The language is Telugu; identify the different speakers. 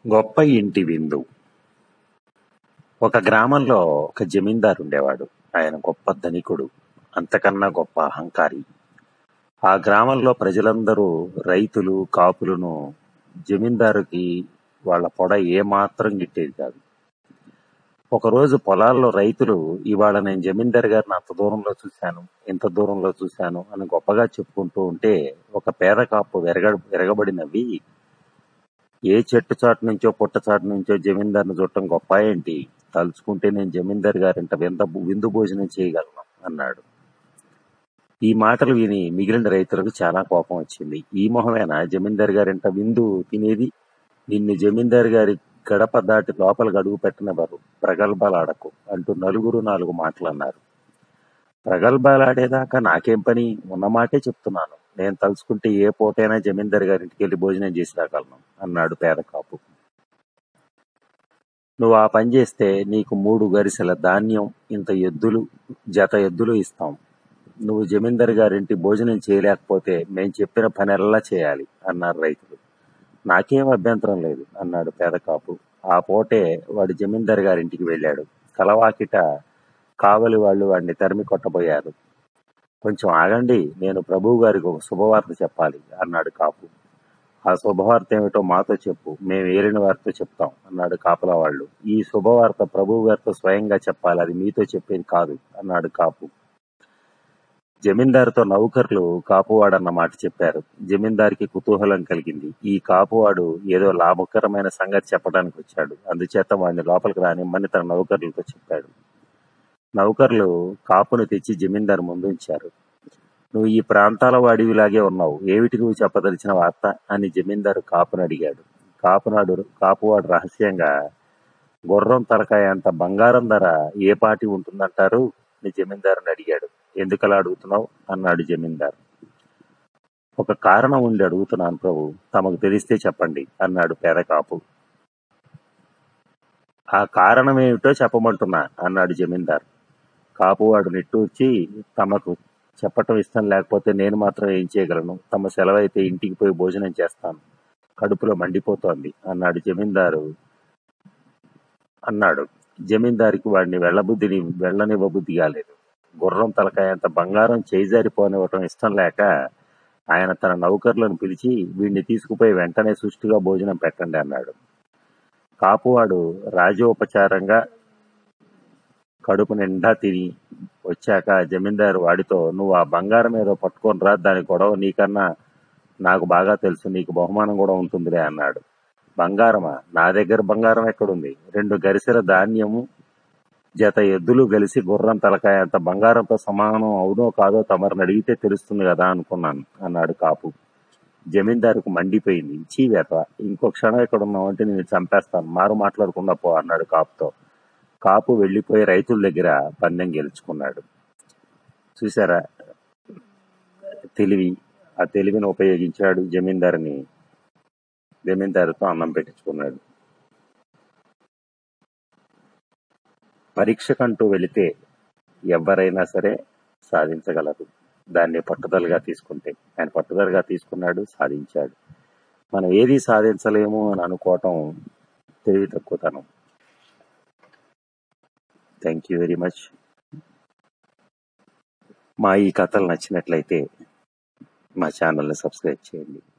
Speaker 1: గొప్ప ఇంటి విందు ఒక గ్రామంలో ఒక జమీందారు ఉండేవాడు ఆయన గొప్ప ధనికుడు అంతకన్నా గొప్ప అహంకారి ఆ గ్రామంలో ప్రజలందరూ రైతులు కాపులను జమీందారుకి వాళ్ళ పొడ ఏమాత్రం గిట్టేది కాదు ఒకరోజు పొలాల్లో రైతులు ఇవాళ నేను జమీందారు గారిని అంత దూరంలో చూశాను ఇంత దూరంలో చూశాను అని గొప్పగా చెప్పుకుంటూ ఉంటే ఒక పేద కాపు విరగ విరగబడి నవ్వి ఏ చెట్టు చాటు నుంచో పుట్ట చాటు నుంచో జమీందారుని చూడటం గొప్ప ఏంటి తలుచుకుంటే నేను జమీందారు గారింట వింత విందు భోజనం చేయగలను అన్నాడు ఈ మాటలు విని మిగిలిన రైతులకు చాలా కోపం వచ్చింది ఈ మొహమేనా జమీందారు గారింట విందు తినేది నిన్ను జమీందారు గారి గడప దాటి లోపలికి అడుగు పెట్టినవారు ప్రగల్భాలాడకు అంటూ నలుగురు నాలుగు మాటలు అన్నారు ప్రగల్భాలాడేదాకా నాకేం పని ఉన్న మాటే చెప్తున్నాను నేను తలుచుకుంటే ఏ పూటైనా జమీందారు గారింటికి వెళ్ళి భోజనం చేసి రాగలను అన్నాడు పేద కాపు నువ్వు ఆ పని చేస్తే నీకు మూడు గరిసెల ధాన్యం ఇంత ఎద్దులు జత ఎద్దులు ఇస్తాం నువ్వు జమీందారు గారింటి భోజనం చేయలేకపోతే మేం చెప్పిన పని ఎలా చేయాలి అన్నారు రైతులు నాకేం అభ్యంతరం లేదు అన్నాడు పేద కాపు ఆ పూటే వాడు జమీందారు గారింటికి వెళ్ళాడు కలవాకిట కావలి వాళ్ళు వాడిని తరిమి కొట్టబోయారు కొంచెం ఆగండి నేను ప్రభువు గారికి ఒక శుభవార్త చెప్పాలి అన్నాడు కాపు ఆ శుభవార్త ఏమిటో మాతో చెప్పు మేము ఏలిన వారితో చెప్తాం అన్నాడు కాపలా వాళ్ళు ఈ శుభవార్త ప్రభువు గారితో స్వయంగా చెప్పాలి అది మీతో చెప్పేది కాదు అన్నాడు కాపు జమీందారుతో నౌకర్లు కాపువాడన్న మాట చెప్పారు జమీందారికి కుతూహలం కలిగింది ఈ కాపువాడు ఏదో లాభకరమైన సంగతి చెప్పడానికి వచ్చాడు అందుచేత వాడిని లోపలికి రానిమ్మని తన నౌకర్లతో చెప్పాడు నౌకర్లు కాపును తెచ్చి జమీందారు ముందు ఉంచారు నువ్వు ఈ ప్రాంతాల వాడివిలాగే ఉన్నావు ఏమిటి నువ్వు చెప్పదలిచిన వార్త అని జమీందారు కాపును అడిగాడు కాపునాడు కాపువాడు రహస్యంగా గుర్రం తలకాయ అంత బంగారం ధర ఏ పాటి ఉంటుందంటారు అని జమీందారుని అడిగాడు ఎందుకలా అడుగుతున్నావు అన్నాడు జమీందారు ఒక కారణం ఉండి అడుగుతున్నాను ప్రభు తమకు తెలిస్తే చెప్పండి అన్నాడు పేద కాపు ఆ కారణం ఏమిటో చెప్పమంటున్నా అన్నాడు జమీందారు కాపువాడు నిట్టూర్చి తమకు చెప్పటం ఇష్టం లేకపోతే నేను మాత్రం ఏం చేయగలను తమ సెలవైతే ఇంటికి పోయి భోజనం చేస్తాను కడుపులో మండిపోతోంది అన్నాడు జమీందారు అన్నాడు జమీందారికి వాడిని వెళ్ళబుద్ధిని వెళ్ళనివ్వబుద్ధి కాలేదు గుర్రం తలకాయ అంత బంగారం చేజారిపోనివ్వటం ఇష్టం లేక ఆయన తన నౌకర్లను పిలిచి వీడిని తీసుకుపోయి వెంటనే సుష్టిగా భోజనం పెట్టండి అన్నాడు కాపువాడు రాజోపచారంగా కడుపు నిండా తిని వచ్చాక జమీందారు వాడితో నువ్వు ఆ బంగారం ఏదో పట్టుకొని రా దాని గొడవ నీకన్నా నాకు బాగా తెలుసు నీకు బహుమానం కూడా ఉంటుందిలే అన్నాడు బంగారమా నా దగ్గర బంగారం ఎక్కడుంది రెండు గరిసెల ధాన్యము జత ఎద్దులు కలిసి గుర్రం తలకాయ అంత బంగారంతో సమానం అవునో కాదో తమరిని అడిగితే తెలుస్తుంది కదా అనుకున్నాను అన్నాడు కాపు జమీందారుకు మండిపోయింది చీవేత ఇంకో క్షణం ఎక్కడ ఉన్నావంటే నేను చంపేస్తాను మారు మాట్లాడకుండా పో అన్నాడు కాపుతో కాపు వెళ్ళిపోయి రైతుల దగ్గర పందెం గెలుచుకున్నాడు చూసారా తెలివి ఆ తెలివిని ఉపయోగించాడు జమీందారుని జమీందారుతో అన్నం పెట్టించుకున్నాడు పరీక్షకంటూ వెళితే ఎవరైనా సరే సాధించగలరు దాన్ని పట్టుదలగా తీసుకుంటే ఆయన పట్టుదలగా తీసుకున్నాడు సాధించాడు మనం ఏది సాధించలేము అని అనుకోవటం తెలివి తక్కువతనం థ్యాంక్ యూ వెరీ మచ్ మా ఈ కథలు నచ్చినట్లయితే మా ఛానల్ని సబ్స్క్రైబ్ చేయండి